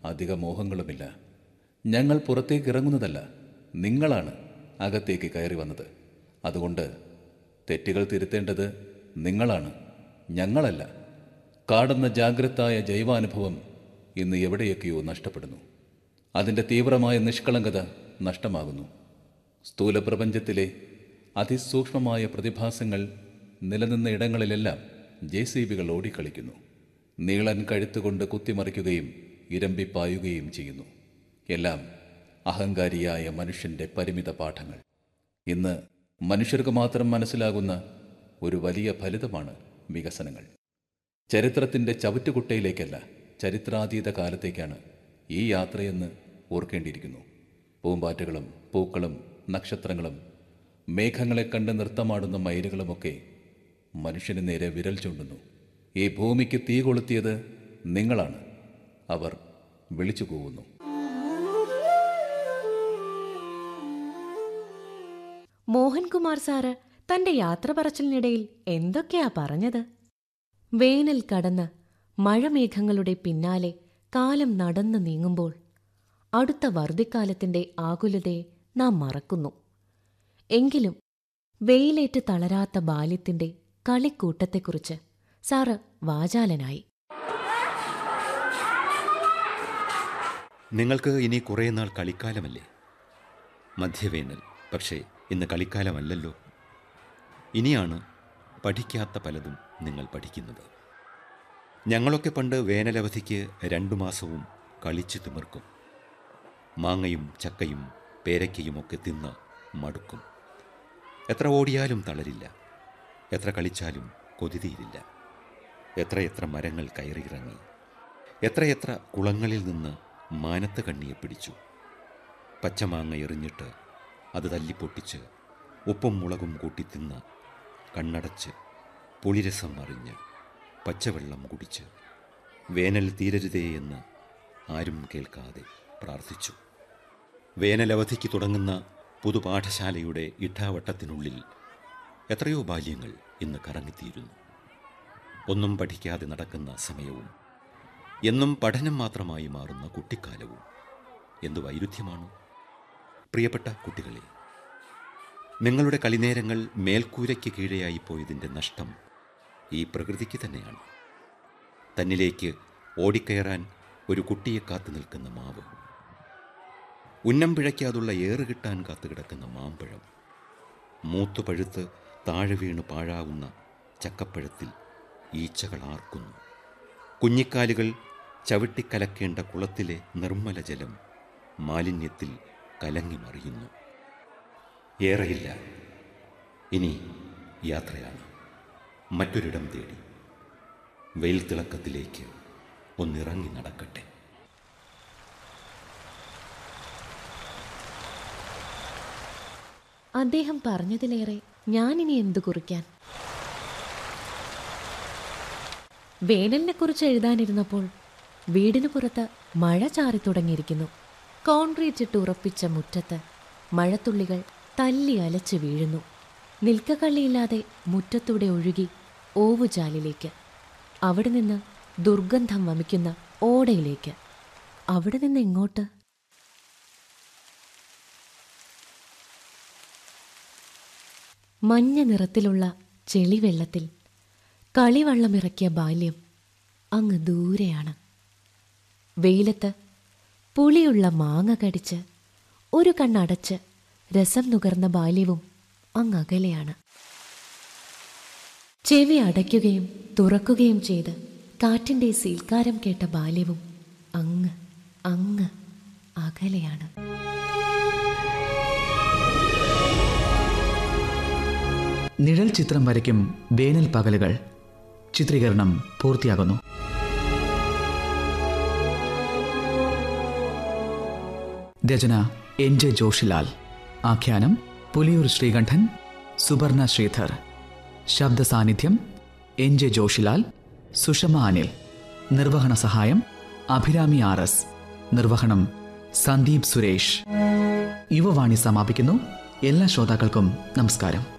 അധിക മോഹങ്ങളുമില്ല ഞങ്ങൾ പുറത്തേക്ക് ഇറങ്ങുന്നതല്ല നിങ്ങളാണ് അകത്തേക്ക് കയറി വന്നത് അതുകൊണ്ട് തെറ്റുകൾ തിരുത്തേണ്ടത് നിങ്ങളാണ് ഞങ്ങളല്ല കാടുന്ന ജാഗ്രതായ ജൈവാനുഭവം ഇന്ന് എവിടെയൊക്കെയോ നഷ്ടപ്പെടുന്നു അതിൻ്റെ തീവ്രമായ നിഷ്കളങ്കത നഷ്ടമാകുന്നു സ്ഥൂല പ്രപഞ്ചത്തിലെ അതിസൂക്ഷ്മമായ പ്രതിഭാസങ്ങൾ നിലനിന്ന ഇടങ്ങളിലെല്ലാം ജെ സി ബികൾ ഓടിക്കളിക്കുന്നു നീളൻ കഴുത്തുകൊണ്ട് കുത്തിമറിക്കുകയും ഇരമ്പിപ്പായുകയും ചെയ്യുന്നു എല്ലാം അഹങ്കാരിയായ മനുഷ്യൻ്റെ പരിമിത പാഠങ്ങൾ ഇന്ന് മനുഷ്യർക്ക് മാത്രം മനസ്സിലാകുന്ന ഒരു വലിയ ഫലിതമാണ് വികസനങ്ങൾ ചരിത്രത്തിൻ്റെ ചവിറ്റുകുട്ടയിലേക്കല്ല ചരിത്രാതീത കാലത്തേക്കാണ് ഈ യാത്രയെന്ന് ഓർക്കേണ്ടിയിരിക്കുന്നു പൂമ്പാറ്റകളും പൂക്കളും നക്ഷത്രങ്ങളും മേഘങ്ങളെ കണ്ട് നൃത്തമാടുന്ന മയിലുകളുമൊക്കെ മനുഷ്യന് നേരെ വിരൽ ചൂണ്ടുന്നു ഈ ഭൂമിക്ക് തീ കൊളുത്തിയത് നിങ്ങളാണ് അവർ വിളിച്ചു കൂവുന്നു മോഹൻകുമാർ സാറ് തന്റെ യാത്ര പറച്ചിലിനിടയിൽ എന്തൊക്കെയാ പറഞ്ഞത് വേനൽ കടന്ന് മഴമേഘങ്ങളുടെ പിന്നാലെ കാലം നടന്നു നീങ്ങുമ്പോൾ അടുത്ത വറുതിക്കാലത്തിന്റെ ആകുലതയെ നാം മറക്കുന്നു എങ്കിലും വെയിലേറ്റ് തളരാത്ത ബാല്യത്തിന്റെ കളിക്കൂട്ടത്തെക്കുറിച്ച് സാറ് വാചാലനായി നിങ്ങൾക്ക് ഇനി കുറേ നാൾ കളിക്കാലമല്ലേ മധ്യവേനൽ പക്ഷേ ഇന്ന് കളിക്കാലമല്ലല്ലോ ഇനിയാണ് പഠിക്കാത്ത പലതും നിങ്ങൾ പഠിക്കുന്നത് ഞങ്ങളൊക്കെ പണ്ട് വേനലവധിക്ക് രണ്ടു മാസവും കളിച്ചു തിമിർക്കും മാങ്ങയും ചക്കയും പേരയ്ക്കയുമൊക്കെ തിന്ന് മടുക്കും എത്ര ഓടിയാലും തളരില്ല എത്ര കളിച്ചാലും കൊതിതീരില്ല എത്രയെത്ര മരങ്ങൾ കയറിയിറങ്ങി എത്രയെത്ര കുളങ്ങളിൽ നിന്ന് മാനത്ത് കണ്ണിയെ പിടിച്ചു പച്ചമാങ്ങ എറിഞ്ഞിട്ട് അത് തല്ലിപ്പൊട്ടിച്ച് ഉപ്പും മുളകും കൂട്ടി തിന്ന് കണ്ണടച്ച് പുളിരസം അറിഞ്ഞ് പച്ചവെള്ളം കുടിച്ച് വേനൽ തീരരുതേ എന്ന് ആരും കേൾക്കാതെ പ്രാർത്ഥിച്ചു വേനലവധിക്ക് തുടങ്ങുന്ന പുതുപാഠശാലയുടെ ഇഠാവട്ടത്തിനുള്ളിൽ എത്രയോ ബാല്യങ്ങൾ ഇന്ന് കറങ്ങിത്തീരുന്നു ഒന്നും പഠിക്കാതെ നടക്കുന്ന സമയവും എന്നും പഠനം മാത്രമായി മാറുന്ന കുട്ടിക്കാലവും എന്തു വൈരുദ്ധ്യമാണ് പ്രിയപ്പെട്ട കുട്ടികളെ നിങ്ങളുടെ കളിനേരങ്ങൾ മേൽക്കൂരയ്ക്ക് കീഴെയായി പോയതിൻ്റെ നഷ്ടം ഈ പ്രകൃതിക്ക് തന്നെയാണ് തന്നിലേക്ക് ഓടിക്കയറാൻ ഒരു കുട്ടിയെ കാത്തു നിൽക്കുന്ന മാവ് ഉന്നം പിഴയ്ക്കാതുള്ള ഏറ് കിട്ടാൻ കാത്തുകിടക്കുന്ന മാമ്പഴം മൂത്തു പഴുത്ത് താഴെ വീണ് പാഴാവുന്ന ചക്കപ്പഴത്തിൽ ഈച്ചകൾ ആർക്കുന്നു കുഞ്ഞിക്കാലുകൾ ചവിട്ടിക്കലക്കേണ്ട കുളത്തിലെ നിർമ്മല ജലം മാലിന്യത്തിൽ കലങ്ങി മറിയുന്നു ഏറെയില്ല ഇനി യാത്രയാണ് മറ്റൊരിടം തേടി വെയിൽ തിളക്കത്തിലേക്ക് ഒന്നിറങ്ങി നടക്കട്ടെ അദ്ദേഹം പറഞ്ഞതിലേറെ ഞാനിനി എന്തു കുറിക്കാൻ വേനലിനെക്കുറിച്ച് എഴുതാനിരുന്നപ്പോൾ വീടിനു പുറത്ത് മഴ ചാറി തുടങ്ങിയിരിക്കുന്നു കോൺക്രീറ്റ് ഇട്ട് ഉറപ്പിച്ച മുറ്റത്ത് മഴത്തുള്ളികൾ തല്ലി അലച്ചു വീഴുന്നു നിൽക്കക്കള്ളിയില്ലാതെ മുറ്റത്തൂടെ ഒഴുകി ഓവുചാലിലേക്ക് അവിടെ നിന്ന് ദുർഗന്ധം വമിക്കുന്ന ഓടയിലേക്ക് അവിടെ നിന്ന് എങ്ങോട്ട് മഞ്ഞ നിറത്തിലുള്ള ചെളിവെള്ളത്തിൽ കളിവള്ളമിറക്കിയ ബാല്യം അങ്ങ് ദൂരെയാണ് വെയിലത്ത് പുളിയുള്ള മാങ്ങ കടിച്ച് ഒരു കണ്ണടച്ച് രസം നുകർന്ന ബാല്യവും അങ്ങകലെയാണ് ചെവി അടയ്ക്കുകയും തുറക്കുകയും ചെയ്ത് കാറ്റിൻ്റെ സീൽക്കാരം കേട്ട ബാല്യവും അങ്ങ് അങ്ങ് അകലെയാണ് നിഴൽ ചിത്രം വരയ്ക്കും വേനൽ പകലുകൾ ചിത്രീകരണം പൂർത്തിയാകുന്നു രചന എൻ ജെ ജോഷിലാൽ ആഖ്യാനം പുലിയൂർ ശ്രീകണ്ഠൻ സുവർണ ശ്രീധർ ശബ്ദ സാന്നിധ്യം എൻ ജെ ജോഷിലാൽ സുഷമ അനിൽ നിർവഹണ സഹായം അഭിരാമി ആർ എസ് നിർവഹണം സന്ദീപ് സുരേഷ് യുവവാണി സമാപിക്കുന്നു എല്ലാ ശ്രോതാക്കൾക്കും നമസ്കാരം